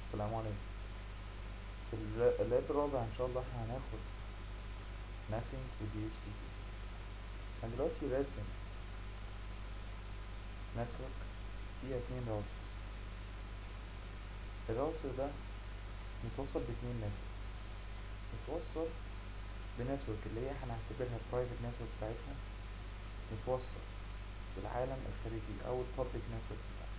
السلام عليكم في الل- اللاب الرابع ان شاء الله احنا هناخد ماتينج و DHCP انا دلوقتي راسم نتورك فيها اتنين راوترز الراوتر ده متوصل باتنين نتوركس متوصل بنتورك اللي هي هنعتبرها برايفت نتورك بتاعتنا متوصل بالعالم الخارجي او البابليك نتورك بتاعنا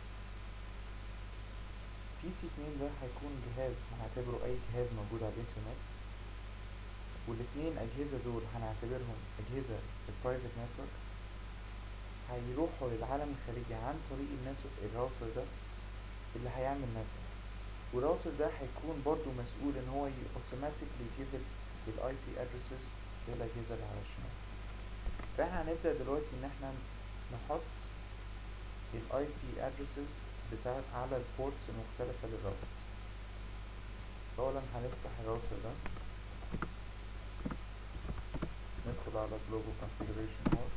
بي سي اتنين ده هيكون جهاز هنعتبره اي جهاز موجود على الانترنت والاتنين اجهزة دول هنعتبرهم اجهزة البرايفت نتورك هيروحوا للعالم الخارجي عن طريق النتورك الراوتر ده اللي هيعمل نتورك والراوتر ده هيكون برضو مسؤول ان هو اوتوماتيكلي يجيب الاي بي ادرسز للاجهزة اللي على الشمال فاحنا هنبدأ دلوقتي ان احنا نحط الاي بي ادرسز بتاع على البورتس المختلفة للراوتر اولا هنفتح الراوتر ده ندخل على global configuration mode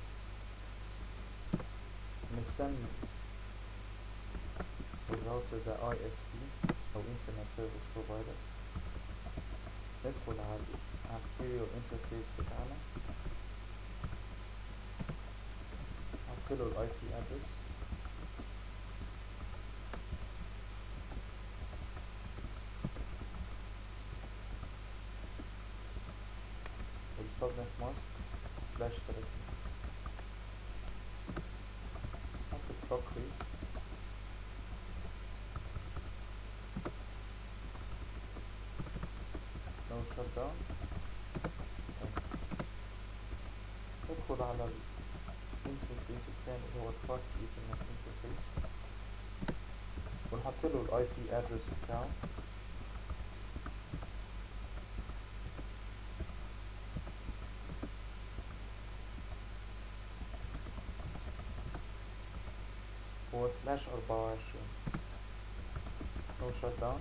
نسمي الراوتر ده ISP او Internet Service Provider ندخل على على السيريال انترفيس بتاعنا نحط له الاي بي ادرس والسبنت ماسك سلاش 30 نحط الكلوك ريت نو شت داون ندخل على الانترفيس التاني اللي هو الفاست ايثرنت انترفيس ونحط له الاي بي ادرس بتاعه هو سلاش أربعة وعشرين نو شت داون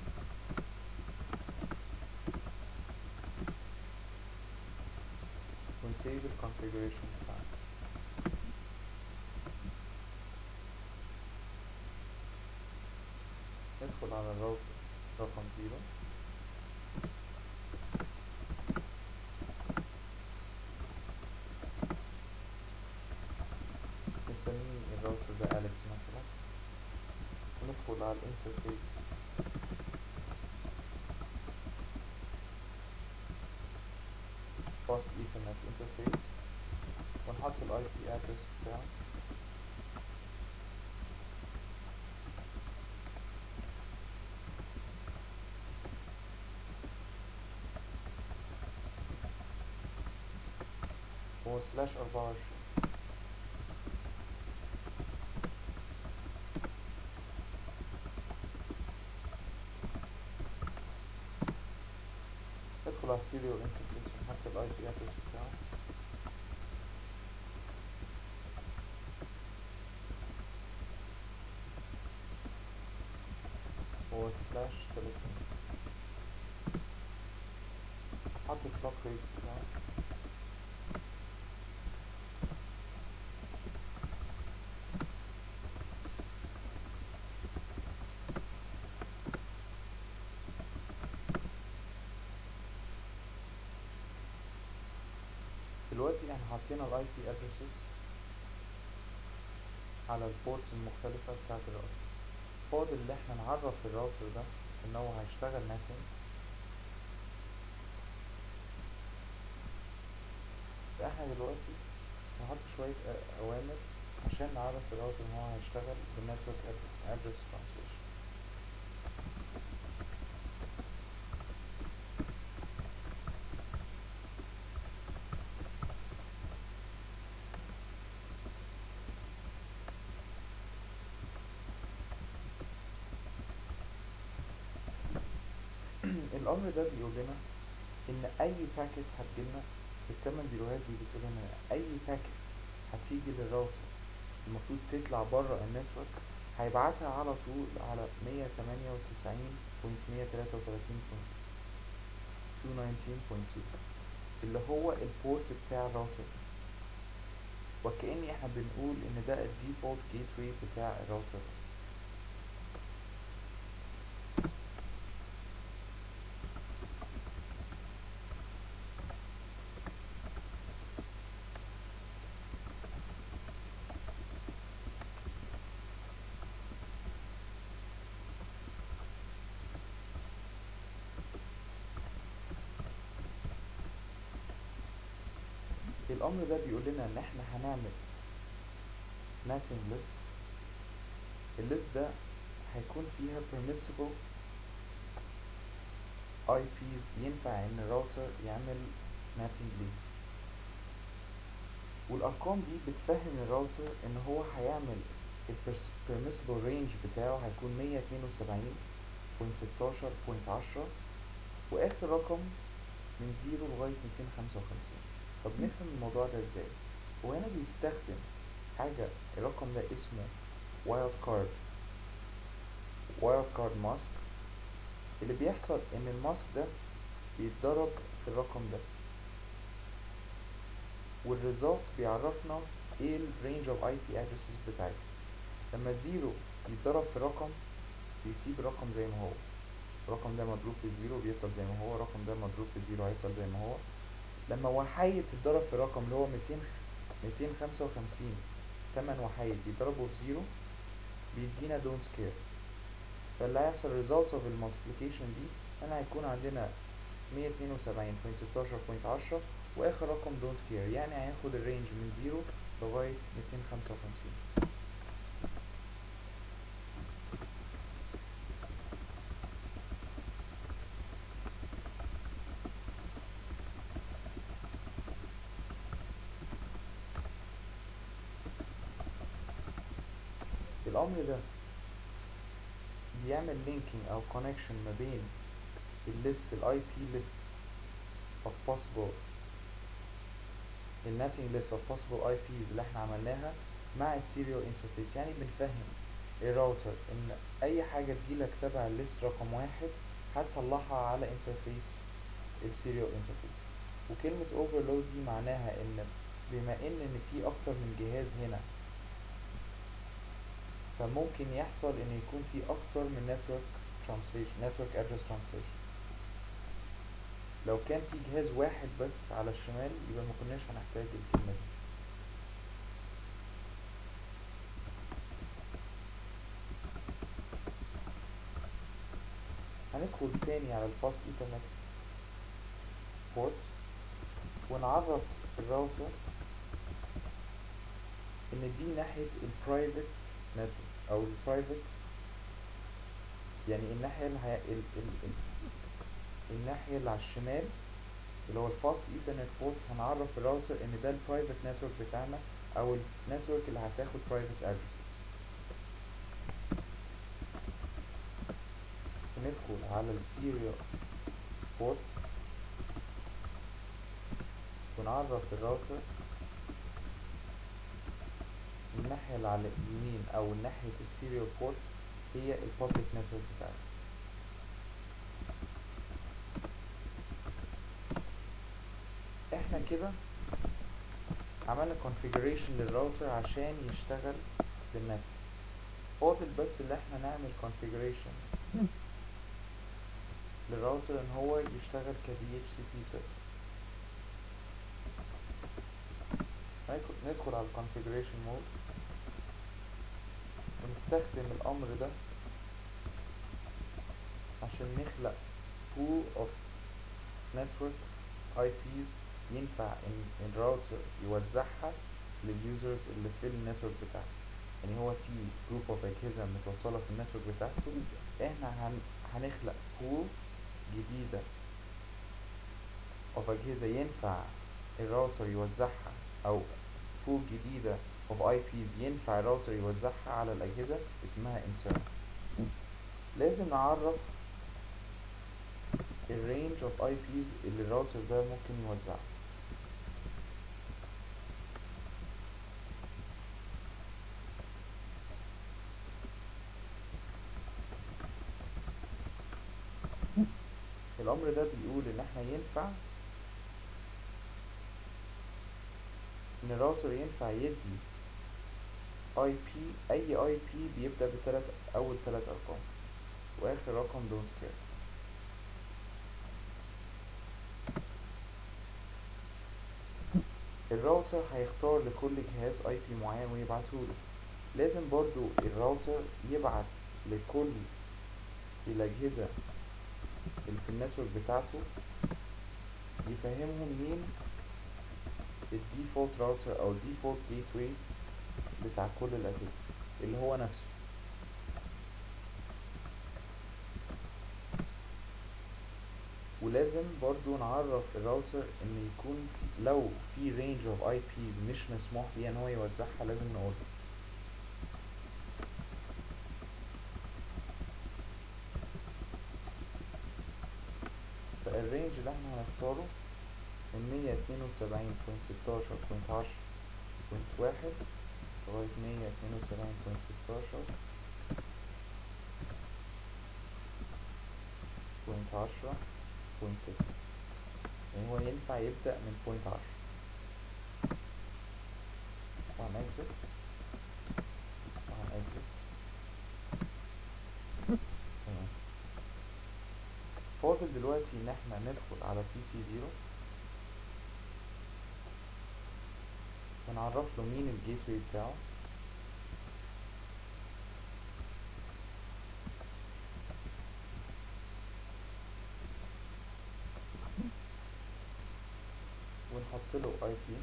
ونسيب الكونفيجريشن بتاعنا ندخل على الراوتر رقم زيرو نسميه الراوتر ده أليكس مثلا وندخل على الانترفيس فاست ايثرنت انترفيس ونحط الاي بي ادرس بتاعه هو سلاش أربعة وعشرين ندخل على السيريال انترفيس ونحط الاي بي ادرس بتاعه هو سلاش تلاتين حط الكلوك ريت بتاعه دلوقتي احنا حاطين الاي بي ادرسز على البورتس المختلفة بتاعت الراوترز فاضل ان احنا نعرف الراوتر ده ان هو هيشتغل ناتنج فاحنا دلوقتي نحط شوية أ- اوامر عشان نعرف الراوتر ان هو هيشتغل بالنتورك ادرس ترانسليشن الامر ده بيقول لنا ان اي باكيت هتجيلنا التمن زيروهات دي بتقول لنا اي باكيت هتيجي للراوتر المفروض تطلع بره النتورك هيبعتها على طول على مية تمانية وتسعين بوينت مية تلاتة وتلاتين بوينت تو ناينتين بوينت تو اللي هو البورت بتاع الراوتر وكأن احنا بنقول ان ده الديفولت جيت واي بتاع الراوتر الامر ده بيقول لنا ان احنا هنعمل matching list الليست ده هيكون فيها permissible IPs ينفع ان الراوتر يعمل matching ليه والارقام دي بتفهم الراوتر ان هو هيعمل ال permissible range بتاعه هيكون مية اتنين وسبعين بوينت ستاشر بوينت عشرة واخر رقم من زيرو لغاية ميتين خمسة وخمسين طب نفهم الموضوع ده ازاي هو هنا بيستخدم حاجة الرقم ده اسمه وايلد كارد وايلد كارد ماسك اللي بيحصل ان الماسك ده بيتضرب في الرقم ده والريزلت بيعرفنا ايه الرينج اوف اي بي ادرسز بتاعتنا لما زيرو يتضرب في رقم بيسيب الرقم زي ما هو الرقم ده مضروب في زيرو بيفضل زي ما هو الرقم ده مضروب في زيرو هيفضل زي ما هو لما وحيد تتضرب في رقم اللي هو ميتين ميتين خمسة وخمسين تمن وحيد بيضربوا في زيرو بيدينا دونت كير فاللي هيحصل result of المultiplication دي انا هيكون عندنا مية اتنين وسبعين بوينت ستاشر بوينت عشرة واخر رقم دونت كير يعني هياخد الرينج من زيرو لغاية ميتين خمسة وخمسين الامر ده بيعمل linking او connection ما بين الليست الاي بي list of possible الناتنج list of possible IPs اللي احنا عملناها مع السيريال انترفيس يعني بنفهم الراوتر ان اي حاجة تجيلك تبع الليست رقم واحد هتطلعها على انترفيس السيريال انترفيس وكلمة overload دي معناها ان بما ان ان في اكتر من جهاز هنا فممكن يحصل ان يكون في اكتر من network translation network address translation لو كان في جهاز واحد بس على الشمال يبقى ما كناش هنحتاج الكلمة دي هندخل تاني على الفاست ايثرنت بورت ونعرف الراوتر ان دي ناحية البرايفت نتورك او البرايفت يعني الناحية اللي هي ال ال ال الناحية اللي على الشمال اللي هو الفاست ايثرنت بورت هنعرف الراوتر ان ده البرايفت نتورك بتاعنا او النتورك اللي هتاخد برايفت ادرسز ندخل على السيريال بورت ونعرف الراوتر الناحية اللي على اليمين او ناحية السيريال بورت هي البابليك نتورك بتاعتنا احنا كده عملنا configuration للراوتر عشان يشتغل بالنت فاضل بس اللي احنا نعمل configuration للراوتر ان هو يشتغل ك DHCP server ندخل على configuration mode ونستخدم الامر ده عشان نخلق pool of network IPs ينفع ان الراوتر يوزعها لليوزرز اللي في النتورك بتاعته يعني هو في جروب اوف اجهزه متوصله في النتورك بتاعته احنا هن هنخلق بول جديده اوف اجهزه ينفع الراوتر يوزعها او بول جديده اوف اي بيز ينفع الراوتر يوزعها على الاجهزه اسمها internal لازم نعرف الرينج اوف اي بيز اللي الراوتر ده ممكن يوزعها الامر ده بيقول ان احنا ينفع ان الراوتر ينفع يدي اي بي اي اي بي بيبدأ بثلاث اول ثلاث ارقام واخر رقم دونت كير الراوتر هيختار لكل جهاز اي بي معين ويبعتهوله لازم برضو الراوتر يبعت لكل الاجهزة اللي في النتورك بتاعته يفهمهم مين الديفولت راوتر او الديفولت جيت واي بتاع كل الاجهزه اللي هو نفسه ولازم برضو نعرف الراوتر ان يكون في لو في رينج اوف اي بيز مش مسموح بيه ان هو يوزعها لازم نقول فالرينج اللي احنا هنختاره من مية اتنين وسبعين بوينت ستاشر بوينت عشرة بوينت واحد لغاية مية اتنين وسبعين بوينت ستاشر بوينت عشرة بوينت تسعة يعني هو ينفع يبدأ من بوينت عشرة وهن exit وهن exit تمام فاضل دلوقتي ان احنا ندخل على بي سي زيرو ونعرف له مين الجيت واي بتاعه ونحط له اي بي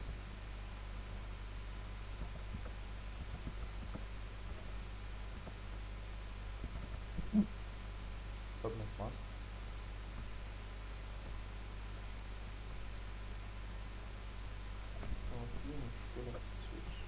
subnet mask هو في مشكلة في السويتش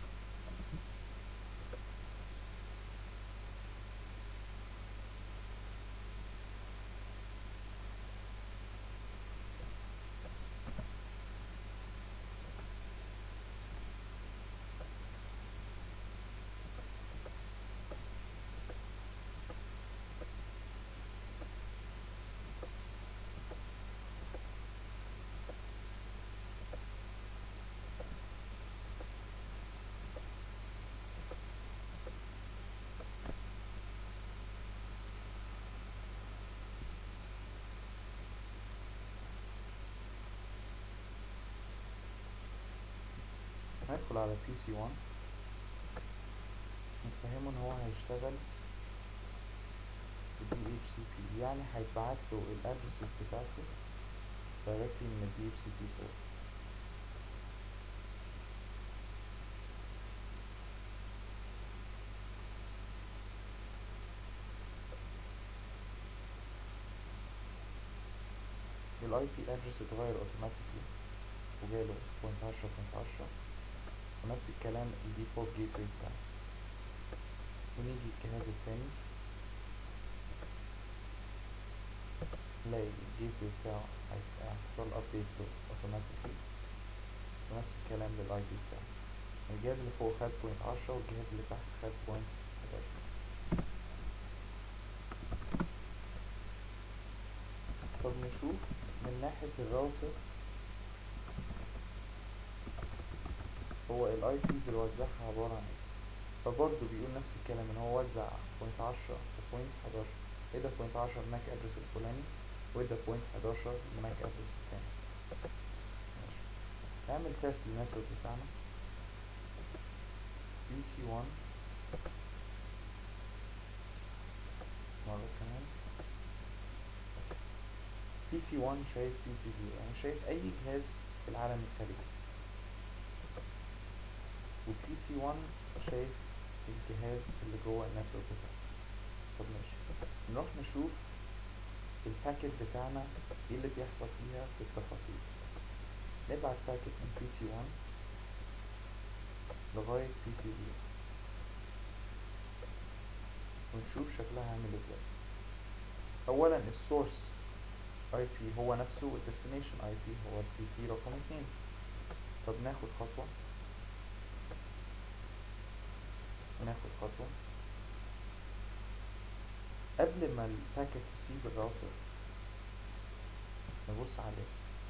هندخل على بي سي 1 نفهمه ان هو هيشتغل ب DHCP يعني هيتبعت له الادرسز بتاعته directly من ال DHCP server الاي بي ادرس اتغير اوتوماتيكلي وجاله بوينت عشرة بوينت عشرة ونفس الكلام الديفولت جيت واي بتاعه ونيجي الجهاز التاني نلاقي الجيت واي بتاعه هيحصل ابديت اوتوماتيكلي ونفس الكلام للاي بي بتاعه الجهاز اللي فوق خد بوينت عشرة والجهاز اللي تحت خد بوينت حداشر طب نشوف من ناحية الراوتر هو الاي بيز اللي وزعها عبارة عن ايه فبرضه بيقول نفس الكلام ان هو وزع بوينت عشرة وبوينت حداشر ادى بوينت عشرة الماك ادرس الفلاني وادى بوينت حداشر الماك ادرس التاني ماشي نعمل تيست للنتورك بتاعنا بي سي 1 مرة كمان بي سي 1 شايف بي سي 0 يعني شايف اي جهاز في العالم الخارجي وبي سي 1 شايف الجهاز اللي جوه النتورك بتاعه طب ماشي نروح نشوف الباكت بتاعنا ايه اللي بيحصل فيها في التفاصيل نبعت باكت من بي سي 1 لغاية بي سي 0 ونشوف شكلها عامل ازاي اولا السورس اي بي هو نفسه والديستنيشن اي بي هو البي سي رقم اتنين طب ناخد خطوة ناخد خطوة قبل ما الباكت تسيب الراوتر نبص عليه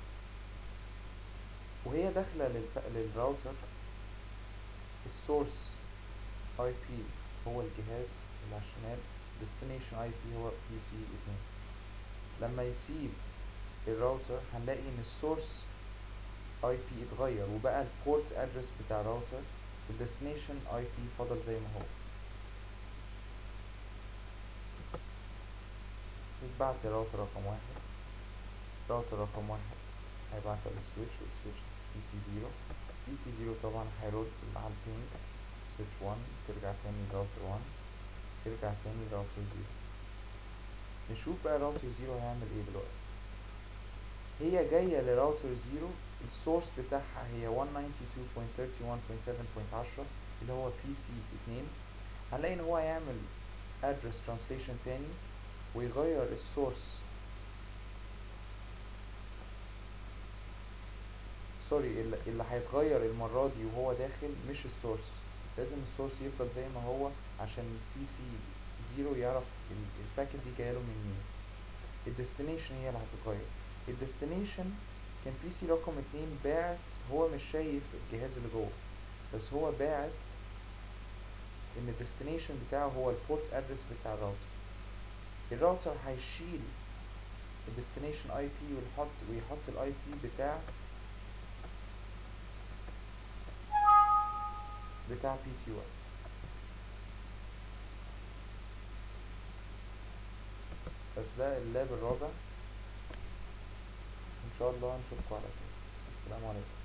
وهي داخلة للف... للراوتر السورس اي بي هو الجهاز اللي على الشمال destination اي بي هو بي سي اتنين لما يسيب الراوتر هنلاقي ان السورس اي بي اتغير وبقى البورت ادرس بتاع الراوتر والديستنيشن اي بي فضل زي ما هو يتبعت لراوتر رقم واحد راوتر رقم واحد هيبعتها للسويتش والسويتش بي سي زيرو بي سي زيرو طبعا هيرد على البينج سويتش 1 ترجع تاني لراوتر 1 ترجع تاني لراوتر زيرو نشوف بقى راوتر زيرو هيعمل ايه دلوقتي هي جاية لراوتر زيرو السورس بتاعها هي 192.31.7.10 اللي هو بي سي 2 هنلاقي ان هو هيعمل address translation تاني ويغير السورس سوري اللي, اللي هيتغير المرة دي وهو داخل مش السورس لازم السورس يفضل زي ما هو عشان بي سي زيرو يعرف ال- الباكت دي جايله من مين الديستنيشن هي اللي هتتغير الديستنيشن كان بي سي رقم اتنين باعت هو مش شايف الجهاز اللي جوه بس هو باعت ان الديستنيشن بتاعه هو البورت ادرس بتاع الراوتر الراوتر هيشيل الديستنيشن اي بي ويحط ويحط الاي بي بتاع بتاع بي سي 1 بس ده اللاب الرابع ان شاء الله نشوفكم على خير السلام عليكم